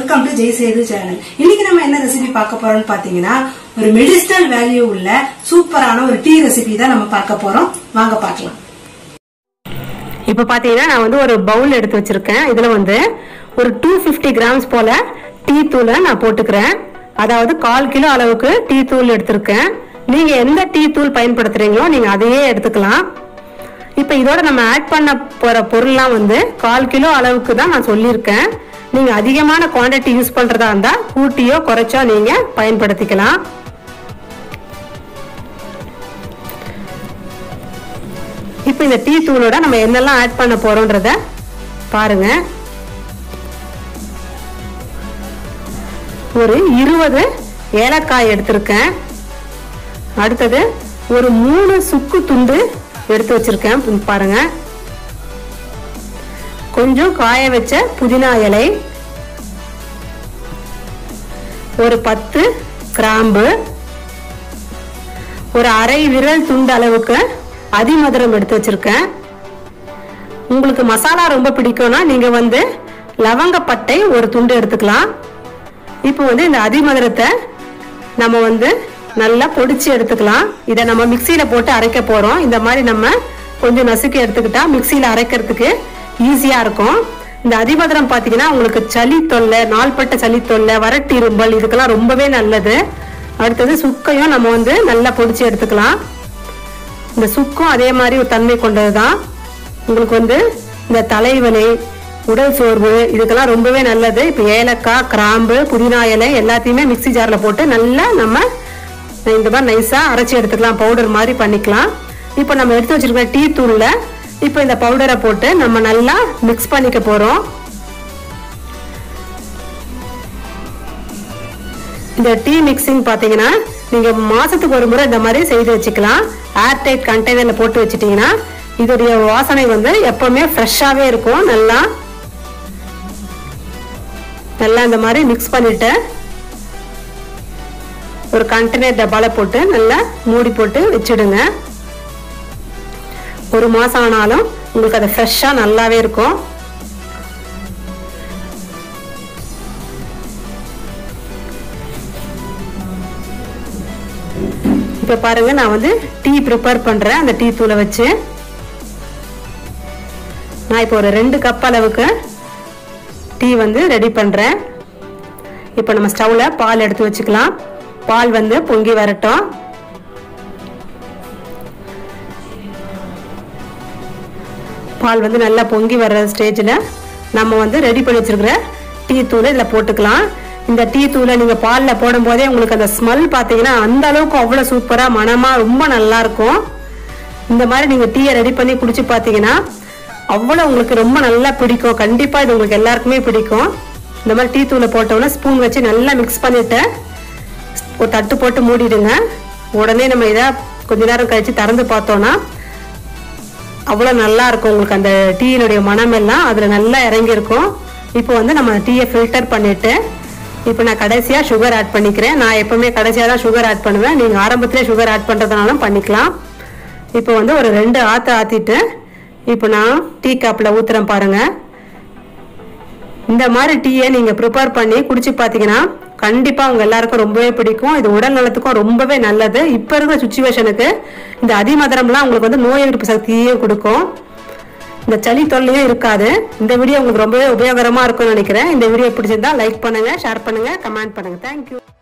welcome to Jai Sethu channel இன்னைக்கு நம்ம என்ன ரெசிபி பார்க்க போறோம்னு பாத்தீங்கன்னா ஒரு மெடிசினல் வேல்யூ உள்ள சூப்பரான ஒரு டீ ரெசிபி தான் நம்ம பார்க்க போறோம் வாங்க பார்க்கலாம் இப்போ பார்த்தீங்கன்னா நான் வந்து ஒரு பவுல் எடுத்து வச்சிருக்கேன் இதில் வந்து ஒரு டூ ஃபிஃப்டி கிராம்ஸ் போல டீ தூளை நான் போட்டுக்கிறேன் அதாவது கால் கிலோ அளவுக்கு டீ தூள் எடுத்திருக்கேன் நீங்க எந்த டீ தூள் பயன்படுத்துறீங்களோ நீங்க அதையே எடுத்துக்கலாம் இப்போ இதோட நம்ம ஆட் பண்ண போற பொருள்லாம் வந்து கால் கிலோ அளவுக்கு தான் நான் சொல்லியிருக்கேன் நீங்க அதிகமான குவாண்டிட்டி யூஸ் பண்றதா இருந்தா கூட்டியோ குறைச்சோ நீங்க பயன்படுத்திக்கலாம் இப்போ இந்த டீ தூளோட நம்ம என்னெல்லாம் ஆட் பண்ண போறோம்ன்றத பாருங்க ஒரு இருபது ஏலக்காய் எடுத்திருக்கேன் அடுத்தது ஒரு மூணு சுக்கு துண்டு எடுத்து வச்சிருக்கேன் ம், பாருங்க கொஞ்சம் காய வச்ச புதினா இலை ஒரு பத்து கிராம்பு ஒரு அரை விரல் துண்டு அளவுக்கு அதிமதுரம் எடுத்து வச்சிருக்கேன் உங்களுக்கு மசாலா ரொம்ப பிடிக்கும்னா நீங்க வந்து லவங்கப்பட்டை ஒரு துண்டு எடுத்துக்கலாம் இப்போ வந்து இந்த அதிமதுரத்தை நம்ம வந்து நல்லா பொடிச்சு எடுத்துக்கலாம் இதை நம்ம மிக்சியில போட்டு அரைக்க போறோம் இந்த மாதிரி நம்ம கொஞ்சம் நசுக்கி எடுத்துக்கிட்டா மிக்சியில அரைக்கிறதுக்கு ஈஸியா இருக்கும் இந்த அதிமதுரம் பாத்தீங்கன்னா உங்களுக்கு சளி தொல்லை நாள்பட்ட சளி தொல்லை வறட்டு இரும்பல் இதுக்கெல்லாம் ரொம்பவே நல்லது அடுத்தது சுக்கையும் நம்ம வந்து நல்லா பொடிச்சு எடுத்துக்கலாம் இந்த சுக்கும் அதே மாதிரி ஒரு தன்மை கொண்டது தான் உங்களுக்கு வந்து இந்த தலைவலி உடல் சோர்வு இதுக்கெல்லாம் ரொம்பவே நல்லது இப்போ ஏலக்காய் கிராம்பு புதினா இலை எல்லாத்தையுமே மிக்ஸி ஜாரில் போட்டு நல்லா நம்ம இந்த மாதிரி நைஸாக அரைச்சி எடுத்துக்கலாம் பவுடர் மாதிரி பண்ணிக்கலாம் இப்போ நம்ம எடுத்து வச்சிருக்க டீ தூளில் இப்போ இந்த பவுடரை போட்டு நம்ம நல்லா மிக்ஸ் பண்ணிக்க போகிறோம் இந்த டீ மிக்சிங் பார்த்தீங்கன்னா நீங்கள் மாதத்துக்கு ஒரு முறை இந்த மாதிரி செய்து வச்சுக்கலாம் ஏர் டைட் கண்டெய்னரில் போட்டு வச்சிட்டிங்கன்னா இதோடைய வாசனை வந்து எப்பவுமே ஃப்ரெஷ்ஷாகவே இருக்கும் நல்லா நல்லா இந்த மாதிரி மிக்ஸ் பண்ணிட்டு ஒரு கண்டெய்னர் டப்பால போட்டு நல்லா மூடி போட்டு வச்சிடுங்க ஒரு மாதம் ஆனாலும் உங்களுக்கு அது ஃப்ரெஷ்ஷாக நல்லாவே இருக்கும் இப்போ பாருங்க நான் வந்து டீ ப்ரிப்பேர் பண்ணுறேன் அந்த டீ தூளை வச்சு நான் இப்போ ஒரு ரெண்டு கப் அளவுக்கு டீ வந்து ரெடி பண்ணுறேன் இப்போ நம்ம ஸ்டவ்வில் பால் எடுத்து வச்சுக்கலாம் பால் வந்து பொங்கி வரட்டும் பால் வந்து நல்லா பொங்கி வர்ற ஸ்டேஜில் நம்ம வந்து ரெடி பண்ணி வச்சிருக்கிற டீ தூளை இதில் போட்டுக்கலாம் இந்த டீ தூளை நீங்கள் பாலில் போடும்போதே உங்களுக்கு அந்த ஸ்மெல் பார்த்தீங்கன்னா அந்த அளவுக்கு அவ்வளோ சூப்பராக மனமாக ரொம்ப நல்லா இருக்கும் இந்த மாதிரி நீங்கள் டீயை ரெடி பண்ணி குடிச்சு பார்த்தீங்கன்னா அவ்வளோ உங்களுக்கு ரொம்ப நல்லா பிடிக்கும் கண்டிப்பாக இது உங்களுக்கு எல்லாருக்குமே பிடிக்கும் இந்த மாதிரி டீ தூளை போட்டோன்னா ஸ்பூன் வச்சு நல்லா மிக்ஸ் பண்ணிவிட்டு ஒரு தட்டு போட்டு மூடிடுங்க உடனே நம்ம இதை கொஞ்ச நேரம் கழித்து திறந்து பார்த்தோன்னா அவ்வளோ நல்லா இருக்கும் உங்களுக்கு அந்த டீயினுடைய மனம் எல்லாம் அதில் நல்லா இறங்கியிருக்கும் இப்போ வந்து நம்ம டீயை ஃபில்டர் பண்ணிட்டு இப்போ நான் கடைசியாக சுகர் ஆட் பண்ணிக்கிறேன் நான் எப்பவுமே கடைசியாக தான் சுகர் ஆட் பண்ணுவேன் நீங்கள் ஆரம்பத்திலே சுகர் ஆட் பண்ணுறதுனாலும் பண்ணிக்கலாம் இப்போ வந்து ஒரு ரெண்டு ஆற்று ஆற்றிட்டு இப்போ நான் டீ கப்பில் ஊற்றுறேன் பாருங்கள் இந்த மாதிரி டீயை நீங்கள் ப்ரிப்பேர் பண்ணி குடிச்சு பார்த்தீங்கன்னா கண்டிப்பாக உங்கள் எல்லாருக்கும் ரொம்பவே பிடிக்கும் இது உடல் நலத்துக்கும் ரொம்பவே நல்லது இப்போ இருக்கிற சுச்சுவேஷனுக்கு இந்த அதிமதுரம்லாம் உங்களுக்கு வந்து நோய் எதிர்ப்பு சக்தியையும் கொடுக்கும் இந்த சளி தொல்லையும் இருக்காது இந்த வீடியோ உங்களுக்கு ரொம்பவே உபயோகரமாக இருக்கும்னு நினைக்கிறேன் இந்த வீடியோ பிடிச்சிருந்தா லைக் பண்ணுங்கள் ஷேர் பண்ணுங்கள் கமெண்ட் பண்ணுங்கள் தேங்க்யூ